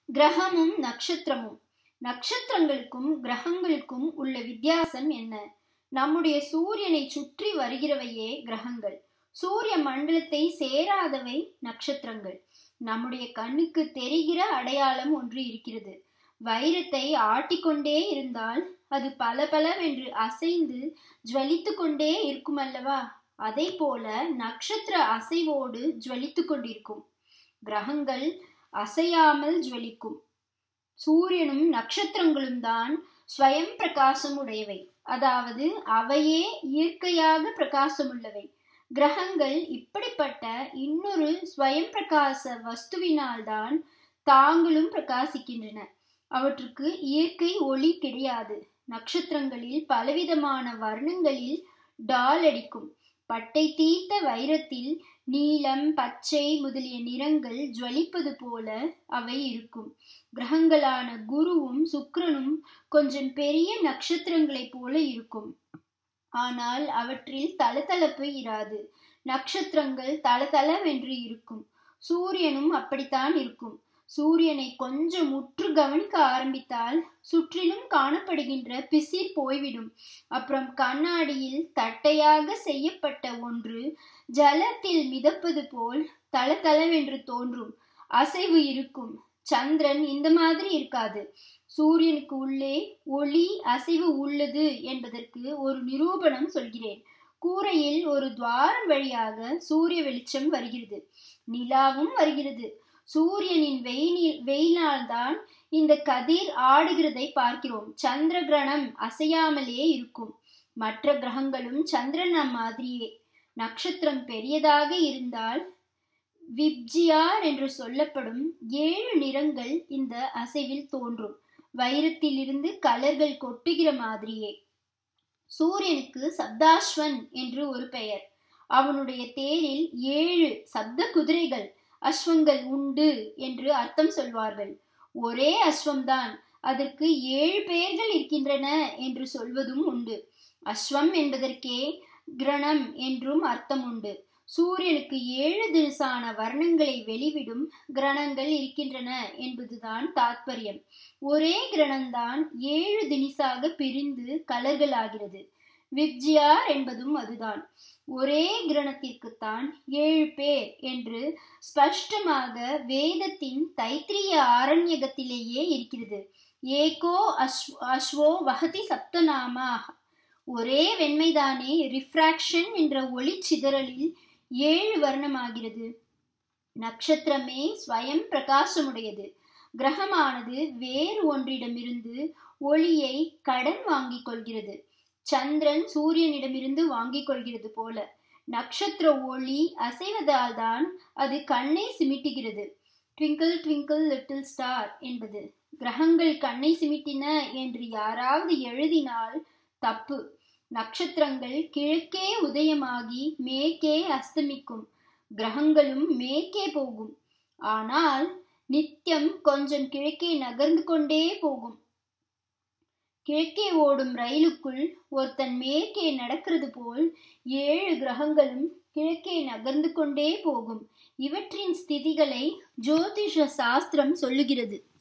கிரகமும் நட்சத்திரமும் நட்சத்திரங்களுக்கும் கிரகங்களுக்கும் உள்ள வித்தியாசம் என்ன நம்முடைய சூரியனை சுற்றி வருகிறவையே கிரகங்கள் சூரிய மண்டலத்தை சேராதவை நட்சத்திரங்கள் நம்முடைய கண்ணுக்கு தெரிகிற அடையாளம் ஒன்று இருக்கிறது வைரத்தை ஆட்டிக்கொண்டே இருந்தால் அது பல பலவென்று அசைந்து ஜுவலித்து கொண்டே இருக்கும் அல்லவா அதை போல நட்சத்திர அசைவோடு ஜுவலித்து கொண்டிருக்கும் கிரகங்கள் அசையாமல் ஜுவலிக்கும் சூரியனும் நட்சத்திரங்களும் தான் ஸ்வயம் பிரகாசம் உடையவை அதாவது அவையே இயற்கையாக பிரகாசமுள்ளவை கிரகங்கள் இப்படிப்பட்ட இன்னொரு ஸ்வயம் பிரகாச வஸ்துவினால்தான் தாங்களும் பிரகாசிக்கின்றன அவற்றுக்கு இயற்கை ஒளி கிடையாது நட்சத்திரங்களில் பலவிதமான வர்ணங்களில் டால் அடிக்கும் பட்டை தீர்த்த வைரத்தில் நீலம் பச்சை முதலிய நிறங்கள் ஜுவலிப்பது போல அவை இருக்கும் கிரகங்களான குருவும் சுக்கிரனும் கொஞ்சம் பெரிய நட்சத்திரங்களைப் போல இருக்கும் ஆனால் அவற்றில் தளதளப்பு இராது நட்சத்திரங்கள் தளதளவென்று இருக்கும் சூரியனும் அப்படித்தான் இருக்கும் சூரியனை கொஞ்சம் உற்று கவனிக்க ஆரம்பித்தால் சுற்றிலும் காணப்படுகின்ற பிசிர் போய்விடும் அப்புறம் கண்ணாடியில் தட்டையாக செய்யப்பட்ட ஒன்று ஜலத்தில் மிதப்பது போல் தளதளவென்று தோன்றும் அசைவு இருக்கும் சந்திரன் இந்த மாதிரி இருக்காது சூரியனுக்கு உள்ளே ஒளி அசைவு உள்ளது என்பதற்கு ஒரு நிரூபணம் சொல்கிறேன் கூரையில் ஒரு துவாரம் வழியாக சூரிய வெளிச்சம் வருகிறது நிலாவும் வருகிறது சூரியனின் வெயிலில் வெயிலால்தான் இந்த கதிர் ஆடுகிறதை பார்க்கிறோம் சந்திர கிரகணம் அசையாமலே இருக்கும் மற்ற கிரகங்களும் சந்திரன் மாதிரியே நட்சத்திரம் பெரியதாக இருந்தால் விப்ஜியார் என்று சொல்லப்படும் ஏழு நிறங்கள் இந்த அசைவில் தோன்றும் வைரத்திலிருந்து கலர்கள் கொட்டுகிற மாதிரியே சூரியனுக்கு சப்தாஸ்வன் என்று ஒரு பெயர் அவனுடைய தேரில் ஏழு சப்த குதிரைகள் அஸ்வங்கள் உண்டு என்று அர்த்தம் சொல்வார்கள் ஒரே அஸ்வம்தான் அதற்கு ஏழு பெயர்கள் இருக்கின்றன என்று சொல்வதும் உண்டு அஸ்வம் என்பதற்கே கிரணம் என்றும் அர்த்தம் உண்டு சூரியனுக்கு ஏழு தினசான வர்ணங்களை வெளிவிடும் கிரணங்கள் இருக்கின்றன என்பதுதான் தாத்பரியம் ஒரே கிரணம்தான் ஏழு தினிசாக பிரிந்து கலர்களாகிறது விப்ஜியார் என்பதும் அதுதான் ஒரே கிரணத்திற்குத்தான் ஏழு பேர் என்று ஸ்பஷ்டமாக வேதத்தின் தைத்திரிய ஆரண்யகத்திலேயே இருக்கிறது ஏகோ அஸ்வ அஸ்வோ வகதி சப்தநாமா ஒரே வெண்மைதானே ரிஃப்ராக்ஷன் என்ற ஒளி சிதறலில் ஏழு வர்ணமாகிறது நட்சத்திரமே ஸ்வயம் பிரகாசமுடையது கிரகமானது வேறு ஒன்றிடமிருந்து ஒளியை கடன் வாங்கிக் கொள்கிறது சந்திரன் சூரியனிடமிருந்து வாங்கிக் கொள்கிறது போல நட்சத்திர ஒளி அசைவதால் தான் அது கண்ணை சிமிட்டுகிறது ட்விங்கிள் ட்விங்கிள் லிட்டில் ஸ்டார் என்பது கிரகங்கள் கண்ணை சிமிட்டின என்று யாராவது எழுதினால் தப்பு நட்சத்திரங்கள் கிழக்கே உதயமாகி மேற்கே அஸ்தமிக்கும் கிரகங்களும் மேற்கே போகும் ஆனால் நித்தியம் கொஞ்சம் கிழக்கே நகர்ந்து கொண்டே போகும் கிழக்கே ஓடும் ரயிலுக்குள் ஒருத்தன் மேற்கே நடக்கிறது போல் ஏழு கிரகங்களும் கிழக்கே நகர்ந்து கொண்டே போகும் இவற்றின் ஸ்திதிகளை ஜோதிஷ சாஸ்திரம் சொல்லுகிறது